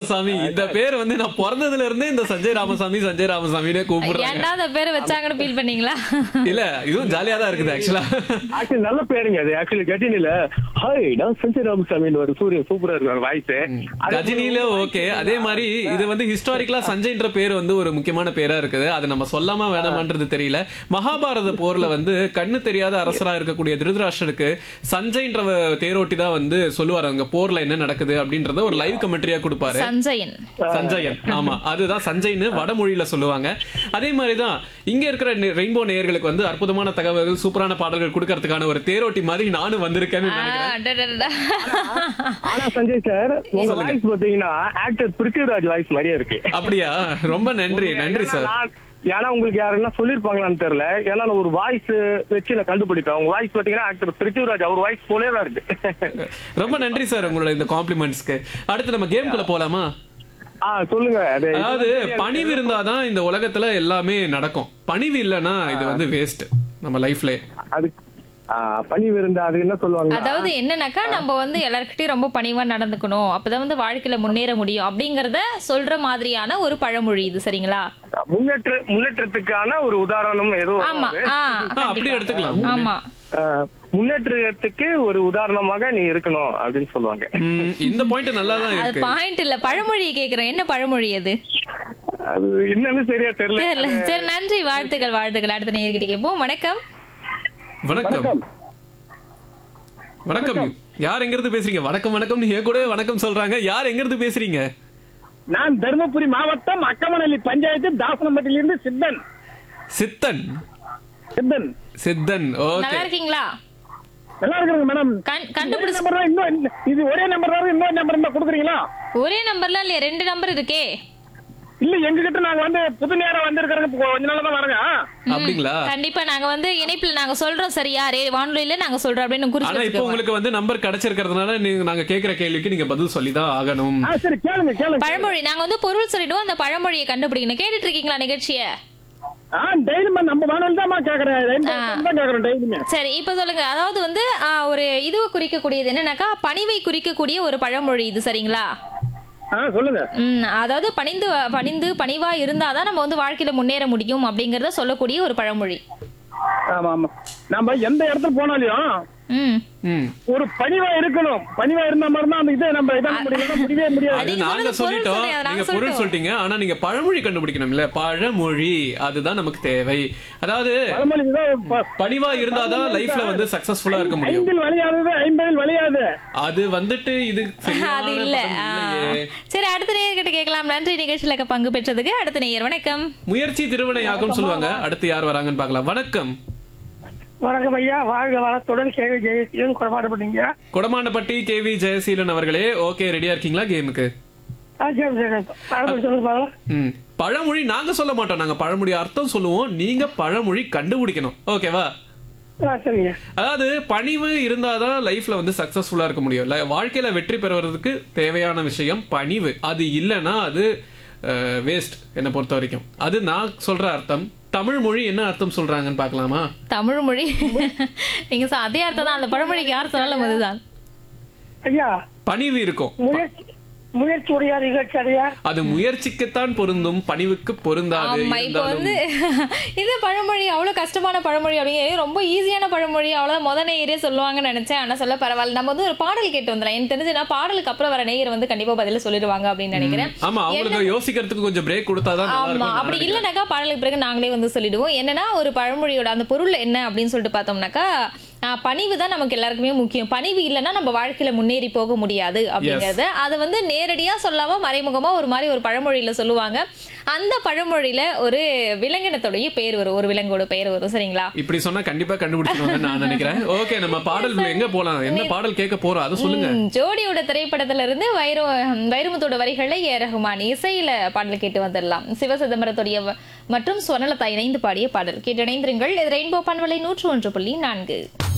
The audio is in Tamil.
ராமசாமி இந்த பேர் வந்து நான் பிறந்ததுல இருந்தே இந்த சஞ்சய் ராமசாமி சஞ்சய் ராமசாமினே கூப்பிடுறாங்க ஏன்டா அந்த பேரை வச்சாங்கன்னு ஃபீல் பண்ணீங்களா இல்ல இதுவும் ஜாலியா தான் இருக்குது ஆக்சுவலா ஆக்சுவலி நல்ல பேருங்க அது ஆக்சுவலி கட்டினில ஹாய் நான் சஞ்சய் ராமசாமின்னு ஒரு சூரிய சூப்பரா இருக்கு வாய்ஸ் ரஜினியில ஓகே அதே மாதிரி இது வந்து ஹிஸ்டாரிக்கலா சஞ்சய்ன்ற பேர் வந்து ஒரு முக்கியமான பேரா இருக்குது அது நம்ம சொல்லாம வேணாமன்றது தெரியல மகாபாரத போர்ல வந்து கண்ணு தெரியாத அரசரா இருக்கக்கூடிய திருதராஷ்டருக்கு சஞ்சய்ன்ற தேரோட்டி தான் வந்து சொல்லுவாரு அங்க போர்ல என்ன நடக்குது அப்படின்றத ஒரு லைவ் கமெண்ட்ரியா கொடுப்பாரு சஞ்சயன் சஞ்சயன் ஆமா அதுதான் சஞ்சய்னு வடமொழியில சொல்லுவாங்க அதே மாதிரிதான் இங்க இருக்கிற ரெயின்போ நேயர்களுக்கு வந்து அற்புதமான தகவல்கள் சூப்பரான பாடல்கள் கொடுக்கறதுக்கான ஒரு தேரோட்டி மாதிரி நானும் வந்திருக்கேன்னு ஆ, நினைக்கிறேன் அடடடடா. ஆனா சஞ்சய் சார் உங்க சொல்லுங்க. வாய்ஸ் பாத்தீங்கன்னா ஆக்டர் பிருத்திவிராஜ் வாய்ஸ் மாதிரியே இருக்கு அப்படியா ரொம்ப நன்றி நன்றி சார் நான்- ஏன்னா உங்களுக்கு யாருன்னா சொல்லிருப்பாங்களான்னு தெரியல ஏன்னா நான் ஒரு வாய்ஸ் வச்சு நான் கண்டுபிடிப்பேன் உங்க வாய்ஸ் பாத்தீங்கன்னா ஆக்டர் பிருத்திவிராஜ் அவர் வாய்ஸ் போலே தான் இருக்கு ரொம்ப நன்றி சார் உங்களோட இந்த காம்ப்ளிமெண்ட்ஸ்க்கு அடுத்து நம்ம கேம்குள்ள போலாமா ஆ சொல்லுங்க அது அதாவது பணிவு இருந்தாதான் இந்த உலகத்துல எல்லாமே நடக்கும் பணிவு இல்லைன்னா இது வந்து வேஸ்ட் நம்ம லைஃப்ல அது ஆ, பணிவு இருந்தா அது என்ன சொல்லுவாங்க அதாவது என்னன்னாக்கா நம்ம வந்து எல்லார்கிட்டயும் ரொம்ப பணிவா நடந்துக்கணும் அப்பதான் வந்து வாழ்க்கையில முன்னேற முடியும் அப்படிங்கறத சொல்ற மாதிரியான ஒரு பழமொழி இது சரிங்களா முன்னேற்ற முன்னேற்றத்துக்கான ஒரு உதாரணம் ஏதோ ஆமா ஆ ஆ, அப்படியே எடுத்துக்கலாம் ஆமா ஆ, முன்னேற்றத்துக்கு ஒரு உதாரணமாக நீ இருக்கணும் அப்படின்னு சொல்லுவாங்க ம், இந்த பாயிண்ட் நல்லா தான் அது இருக்கு பாயிண்ட் இல்ல பழமொழியை கேக்குறேன் என்ன பழமொழி அது அது என்னன்னு சரியா தெரியல தெரியல சரி நன்றி வாழ்த்துக்கள் வாழ்த்துக்கள் அடுத்த நேர்கிட்ட கேட்போம் வணக்கம் வணக்கம் வணக்கம் யார் எங்க இருந்து பேசுறீங்க வணக்கம் வணக்கம் நீ கூட வணக்கம் சொல்றாங்க யார் எங்க இருந்து பேசுறீங்க நான் தருமபுரி மாவட்டம் அக்கமநல்லி பஞ்சாயத்து தாசனம்பட்டியிலிருந்து சித்தன் சித்தன் சித்தன் சித்தன் ஓகே நல்லா இருக்கீங்களா நல்லா இருக்கிறேங்க மேடம் கண்- கண்டுபிடிச்சு நம்பர் தான் இன்னும் இது ஒரே நம்பர் தான் இன்னொரு நம்பர் இருந்தா கொடுக்குறீங்களா ஒரே நம்பர்ல இல்லையா ரெண்டு நம்பர் இருக்கே இல்ல எங்க கிட்ட நாங்க வந்து புது நேரம் வந்திருக்கிறோங்க கொஞ்ச நாள் தான் வரங்க அப்படிங்களா கண்டிப்பா நாங்க வந்து இணைப்புல நாங்க சொல்றோம் சரியா ரே வானொலியில நாங்க சொல்றோம் அப்படின்னு ஆனா குறிச்சு இப்போ வச்சுக்கோங்க. உங்களுக்கு வந்து நம்பர் கிடைச்சிருக்கிறதுனால நீங்க நாங்க கேக்குற கேள்விக்கு நீங்க பதில் சொல்லி தான் ஆகணும் ஆ சரி கேளுங்க கேளுங்க பழமொழி நாங்க வந்து பொருள் சொல்லிடுவோம் அந்த பழமொழியை கண்டுபிடிக்கணும் கேட்டுட்டு இருக்கீங்களா நிகழ்ச்சிய ஆ டெய்லியுமே நம்ம வானல் தான் கேக்குறேன் ரெண்டு தான் கேக்குறேன் டெய்லியுமே சரி இப்ப சொல்லுங்க அதாவது வந்து ஆ, ஒரு இதுவை குறிக்கக்கூடியது என்னன்னாக்கா பணிவை குறிக்கக்கூடிய ஒரு பழமொழி இது சரிங்களா ஆ சொல்லுங்க ம் அதாவது பணிந்து பணிந்து பணிவா இருந்தாதான் நம்ம வந்து வாழ்க்கையில முன்னேற முடியும் அப்படிங்கறத சொல்லக்கூடிய ஒரு பழமொழி ஆமா ஆமா நம்ம எந்த இடத்துல போனாலையும் ம் ம் ஒரு பணிவா இருக்கணும் பணிவா இருந்தா மட்டும் தான் அந்த இதை நம்ம இதை முடியும் முடியவே முடியாது அது நீங்க நாங்க சொன்னது பொருள் சொல்லிட்டோம் சொல்றீங்க, அதை நாங்க நீங்க பொருள் சொல்லிட்டோம். சொல்லிட்டீங்க ஆனா நீங்க பழமொழி கண்டுபிடிக்கணும் இல்ல பழமொழி அதுதான் நமக்கு தேவை அதாவது பழமொழி தான் ப- பணிவா இருந்தாதான் லைஃப்ல வந்து சக்சஸ்ஃபுல்லா இருக்க முடியும் ஐந்தில் வளையாதது ஐம்பதில் வளையாது அது வந்துட்டு இது சரியான அது இல்ல பதம் ஆ. இல்லையே. சரி அடுத்த நேயர்கிட்ட கேட்கலாம் நன்றி நிகழ்ச்சியில பங்கு பெற்றதுக்கு அடுத்த நேயர் வணக்கம் முயற்சி திருவினையாகும் சொல்லுவாங்க அடுத்து யார் வராங்கன்னு பார்க்கலாம் வணக்கம் வணக்கம் ஐயா வாழ்க வளத்துடன் கேள்வி ஜெயசீலன் குறைபாடுபட்டீங்க கொடமாண்டப்பட்டி கே வி ஜெயசீலன் அவர்களே ஓகே ரெடியா இருக்கீங்களா கேமுக்கு ம் பழமொழி நாங்க சொல்ல மாட்டோம் நாங்க பழமொழி அர்த்தம் சொல்லுவோம் நீங்க பழமொழி கண்டுபிடிக்கணும் ஓகேவா சரிங்க அதாவது பணிவு இருந்தாதான் லைஃப்ல வந்து சக்சஸ்ஃபுல்லா இருக்க முடியும் இல்ல வாழ்க்கையில வெற்றி பெறுவதற்கு தேவையான விஷயம் பணிவு அது இல்லைன்னா அது வேஸ்ட் என்னை பொறுத்த வரைக்கும் அது நான் சொல்ற அர்த்தம் தமிழ் மொழி என்ன அர்த்தம் சொல்றாங்கன்னு பார்க்கலாமா தமிழ் மொழி நீங்க சொ- அதே அர்த்தம் தான் அந்த பழமொழிக்கு யார் சொன்னாலும் அதுதான் ஐயா பணிவு இருக்கும் முயற்சி முயற்சி உடைய நிகழ்ச்சி அடையா அது முயற்சிக்குத்தான் பொருந்தும் பணிவுக்கு பொருந்தாது ஆமா இப்போ இருந்தாலும் வந்து இது பழமொழி அவ்வளவு கஷ்டமான பழமொழி அப்படிங்க ரொம்ப ஈஸியான பழமொழி அவ்வளவுதான் முத நேயரே சொல்லுவாங்கன்னு நினைச்சேன் ஆனா சொல்ல பரவாயில்ல நம்ம வந்து ஒரு பாடல் கேட்டு வந்துடலாம் எனக்கு தெரிஞ்சு நான் பாடலுக்கு அப்புறம் வர நேயர் வந்து கண்டிப்பா பதில சொல்லிடுவாங்க அப்படின்னு நினைக்கிறேன் ஆமா அவங்களுக்கு யோசிக்கிறதுக்கு கொஞ்சம் பிரேக் கொடுத்தாதான் நல்லா ஆமா இருக்கும் நான் அப்படி நினைக்கிறேன். இல்லைனாக்கா பாடலுக்கு பிறகு நாங்களே வந்து சொல்லிடுவோம் என்னன்னா ஒரு பழமொழியோட அந்த பொருள் என்ன அப்படின்னு சொல்லிட்டு பார்த்தோம்னாக்கா ஆஹ், பணிவு தான் நமக்கு எல்லாருக்குமே முக்கியம் பணிவு இல்லைன்னா நம்ம வாழ்க்கையில முன்னேறி போக முடியாது அப்படிங்கறது அதை வந்து நேரடியா சொல்லாம மறைமுகமா ஒரு மாதிரி ஒரு பழமொழியில சொல்லுவாங்க அந்த பழமொழியில ஒரு விலங்கினத்துடைய பெயர் வரும் ஒரு விலங்கோட பெயர் வரும் சரிங்களா இப்படி சொன்னா கண்டிப்பா கண்டுபிடிச்சிருவாங்கன்னு நான் நினைக்கிறேன் ஓகே நம்ம பாடல் எங்க போலாம் என்ன பாடல் கேட்க போறோம் அதை சொல்லுங்க ம், ஜோடியோட திரைப்படத்துல இருந்து வைர வைரமுத்தோட வரிகள்ல ஏ ரஹ்மான் இசையில பாடல் கேட்டு வந்துடலாம் சிவசிதம்பரத்துடைய வ- மற்றும் ஸ்வர்ணலதா இணைந்து பாடிய பாடல் கேட்டு இணைந்திருங்கள் இது ரெயின்போ பண்பலை நூற்று ஒன்று புள்ளி நான்கு